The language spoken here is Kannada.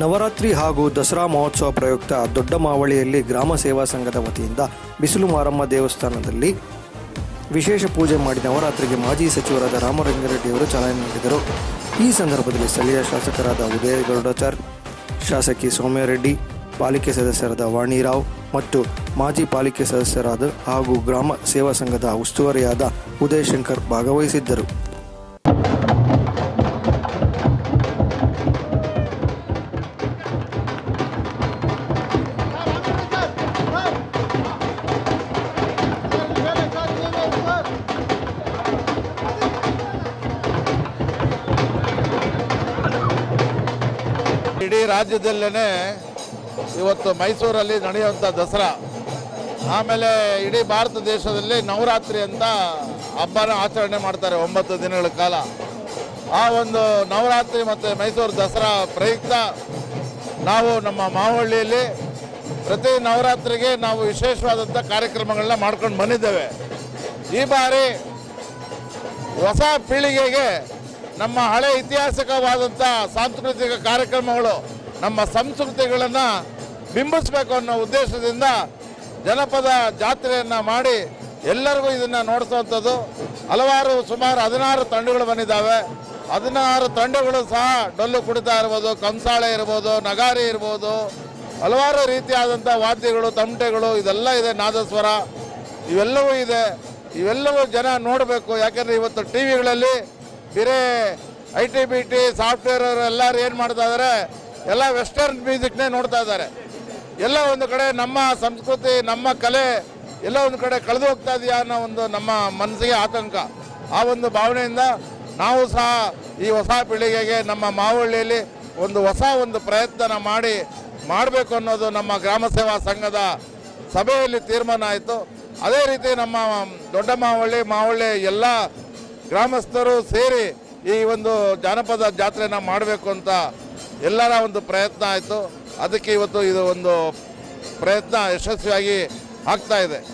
ನವರಾತ್ರಿ ಹಾಗೂ ದಸರಾ ಮಹೋತ್ಸವ ಪ್ರಯುಕ್ತ ದೊಡ್ಡ ಮಾವಳಿಯಲ್ಲಿ ಗ್ರಾಮ ಸೇವಾ ಸಂಘದ ವತಿಯಿಂದ ಬಿಸಿಲು ಮಾರಮ್ಮ ದೇವಸ್ಥಾನದಲ್ಲಿ ವಿಶೇಷ ಪೂಜೆ ಮಾಡಿ ನವರಾತ್ರಿಗೆ ಮಾಜಿ ಸಚಿವರಾದ ರಾಮಲಿಂಗಾರೆಡ್ಡಿಯವರು ಚಾಲನೆ ನೀಡಿದರು ಈ ಸಂದರ್ಭದಲ್ಲಿ ಸ್ಥಳೀಯ ಶಾಸಕರಾದ ಉದಯ ಗರುಡಾಚಾರ್ ಶಾಸಕಿ ಸೌಮ್ಯರೆಡ್ಡಿ ಪಾಲಿಕೆ ಸದಸ್ಯರಾದ ವಾಣಿರಾವ್ ಮತ್ತು ಮಾಜಿ ಪಾಲಿಕೆ ಸದಸ್ಯರಾದ ಹಾಗೂ ಗ್ರಾಮ ಸೇವಾ ಸಂಘದ ಉಸ್ತುವಾರಿಯಾದ ಉದಯ್ ಶಂಕರ್ ಭಾಗವಹಿಸಿದ್ದರು ಇಡೀ ರಾಜ್ಯದಲ್ಲೇ ಇವತ್ತು ಮೈಸೂರಲ್ಲಿ ನಡೆಯುವಂಥ ದಸರಾ ಆಮೇಲೆ ಇಡೀ ಭಾರತ ದೇಶದಲ್ಲಿ ನವರಾತ್ರಿ ಅಂತ ಹಬ್ಬನ ಆಚರಣೆ ಮಾಡ್ತಾರೆ ಒಂಬತ್ತು ದಿನಗಳ ಕಾಲ ಆ ಒಂದು ನವರಾತ್ರಿ ಮತ್ತು ಮೈಸೂರು ದಸರಾ ಪ್ರಯುಕ್ತ ನಾವು ನಮ್ಮ ಮಾವಳ್ಳಿಯಲ್ಲಿ ಪ್ರತಿ ನವರಾತ್ರಿಗೆ ನಾವು ವಿಶೇಷವಾದಂಥ ಕಾರ್ಯಕ್ರಮಗಳನ್ನ ಮಾಡ್ಕೊಂಡು ಬಂದಿದ್ದೇವೆ ಈ ಬಾರಿ ಹೊಸ ಪೀಳಿಗೆಗೆ ನಮ್ಮ ಹಳೆ ಇತಿಹಾಸಕವಾದಂಥ ಸಾಂಸ್ಕೃತಿಕ ಕಾರ್ಯಕ್ರಮಗಳು ನಮ್ಮ ಸಂಸ್ಕೃತಿಗಳನ್ನು ಬಿಂಬಿಸಬೇಕು ಅನ್ನೋ ಉದ್ದೇಶದಿಂದ ಜನಪದ ಜಾತ್ರೆಯನ್ನು ಮಾಡಿ ಎಲ್ಲರಿಗೂ ಇದನ್ನು ನೋಡಿಸುವಂಥದ್ದು ಹಲವಾರು ಸುಮಾರು ಹದಿನಾರು ತಂಡಗಳು ಬಂದಿದ್ದಾವೆ ಹದಿನಾರು ತಂಡಗಳು ಸಹ ಡೊಳ್ಳು ಕುಡಿತಾ ಇರ್ಬೋದು ಕಂಸಾಳೆ ಇರ್ಬೋದು ನಗಾರಿ ಇರ್ಬೋದು ಹಲವಾರು ರೀತಿಯಾದಂಥ ವಾದ್ಯಗಳು ತಮಟೆಗಳು ಇದೆಲ್ಲ ಇದೆ ನಾದಸ್ವರ ಇವೆಲ್ಲವೂ ಇದೆ ಇವೆಲ್ಲವೂ ಜನ ನೋಡಬೇಕು ಯಾಕಂದರೆ ಇವತ್ತು ಟಿ ವಿಗಳಲ್ಲಿ ಬೇರೆ I T B T software ಅವರು ಎಲ್ಲರೂ ಏನು ಮಾಡ್ತಾ ಇದ್ದಾರೆ ಎಲ್ಲ ವೆಸ್ಟರ್ನ್ ಮ್ಯೂಸಿಕ್ನೇ ನೋಡ್ತಾ ಇದ್ದಾರೆ ಎಲ್ಲ ಒಂದು ಕಡೆ ನಮ್ಮ ಸಂಸ್ಕೃತಿ ನಮ್ಮ ಕಲೆ ಎಲ್ಲ ಒಂದು ಕಡೆ ಕಳೆದು ಹೋಗ್ತಾ ಇದೆಯಾ ಅನ್ನೋ ಒಂದು ನಮ್ಮ ಮನಸ್ಸಿಗೆ ಆತಂಕ ಆ ಒಂದು ಭಾವನೆಯಿಂದ ನಾವು ಸಹ ಈ ಹೊಸ ಪೀಳಿಗೆಗೆ ನಮ್ಮ ಮಾವಳ್ಳಿಯಲ್ಲಿ ಒಂದು ಹೊಸ ಒಂದು ಪ್ರಯತ್ನ ಮಾಡಿ ಮಾಡಬೇಕು ಅನ್ನೋದು ನಮ್ಮ ಗ್ರಾಮ ಸೇವಾ ಸಂಘದ ಸಭೆಯಲ್ಲಿ ತೀರ್ಮಾನ ಆಯಿತು ಅದೇ ರೀತಿ ನಮ್ಮ ದೊಡ್ಡ ಮಾವಳ್ಳಿ ಮಾವಳ್ಳಿ ಎಲ್ಲ ಗ್ರಾಮಸ್ಥರು ಸೇರಿ ಈ ಒಂದು ಜಾನಪದ ಜಾತ್ರೆನ ಮಾಡಬೇಕು ಅಂತ ಎಲ್ಲರ ಒಂದು ಪ್ರಯತ್ನ ಆಯಿತು ಅದಕ್ಕೆ ಇವತ್ತು ಇದು ಒಂದು ಪ್ರಯತ್ನ ಯಶಸ್ವಿಯಾಗಿ ಆಗ್ತಾ ಇದೆ